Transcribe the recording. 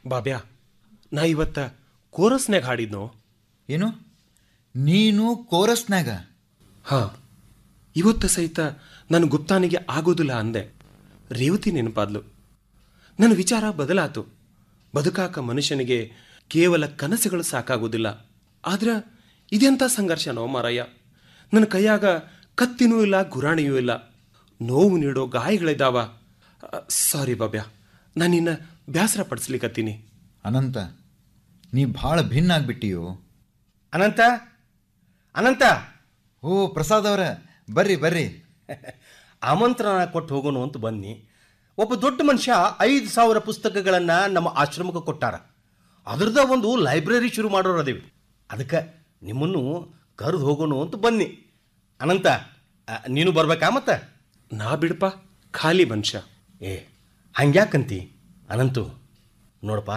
ಬಾಬ್ಯಾ ನಾ ಇವತ್ತ ಕೋರಸ್ನ್ಯಾಗ ಹಾಡಿದ್ನೋ ಏನು ನೀನು ಕೋರಸ್ನಾಗ ಹಾ ಇವತ್ತು ಸಹಿತ ನನ್ನ ಗುಪ್ತಾನಿಗೆ ಆಗೋದಿಲ್ಲ ಅಂದೆ ರೇವತಿ ನೆನಪಾದ್ಲು ನನ್ನ ವಿಚಾರ ಬದಲಾತು ಬದುಕಾಕ ಮನುಷ್ಯನಿಗೆ ಕೇವಲ ಕನಸುಗಳು ಸಾಕಾಗೋದಿಲ್ಲ ಆದ್ರ ಇದೆಂಥ ಸಂಘರ್ಷನೋ ಮಾರಯ್ಯ ನನ್ನ ಕೈಯಾಗ ಕತ್ತಿನೂ ಇಲ್ಲ ಗುರಾಣಿಯೂ ಇಲ್ಲ ನೋವು ನೀಡೋ ಗಾಯಗಳಿದ್ದಾವ ಸಾರಿ ಬಾಬ್ಯಾ ನಾನು ನಿನ್ನ ಬೇಸರ ಪಡಿಸ್ಲಿಕ್ಕತ್ತೀನಿ ಅನಂತ ನೀ ಭಾಳ ಭಿನ್ನ ಆಗ್ಬಿಟ್ಟಿಯೋ ಅನಂತ ಅನಂತ ಓ ಪ್ರಸಾದ್ ಅವರ ಬರ್ರಿ ಬರ್ರಿ ಆಮಂತ್ರಣ ಕೊಟ್ಟು ಹೋಗೋಣ ಅಂತ ಬನ್ನಿ ಒಬ್ಬ ದೊಡ್ಡ ಮನುಷ್ಯ ಐದು ಸಾವಿರ ಪುಸ್ತಕಗಳನ್ನು ನಮ್ಮ ಆಶ್ರಮಕ್ಕೆ ಕೊಟ್ಟಾರ ಅದ್ರದ ಒಂದು ಲೈಬ್ರರಿ ಶುರು ಮಾಡೋರು ಅದೇವಿ ಅದಕ್ಕೆ ನಿಮ್ಮನ್ನು ಕರೆದು ಹೋಗೋಣ ಅಂತ ಬನ್ನಿ ಅನಂತ ಆ, ನೀನು ಬರ್ಬೇಕಾ ಮತ್ತೆ ನಾ ಬಿಡಪ್ಪ ಖಾಲಿ ಮನುಷ್ಯ ಏ ಹಂಗ್ಯಾಕಂತಿ ಅನಂತು ನೋಡಪ್ಪ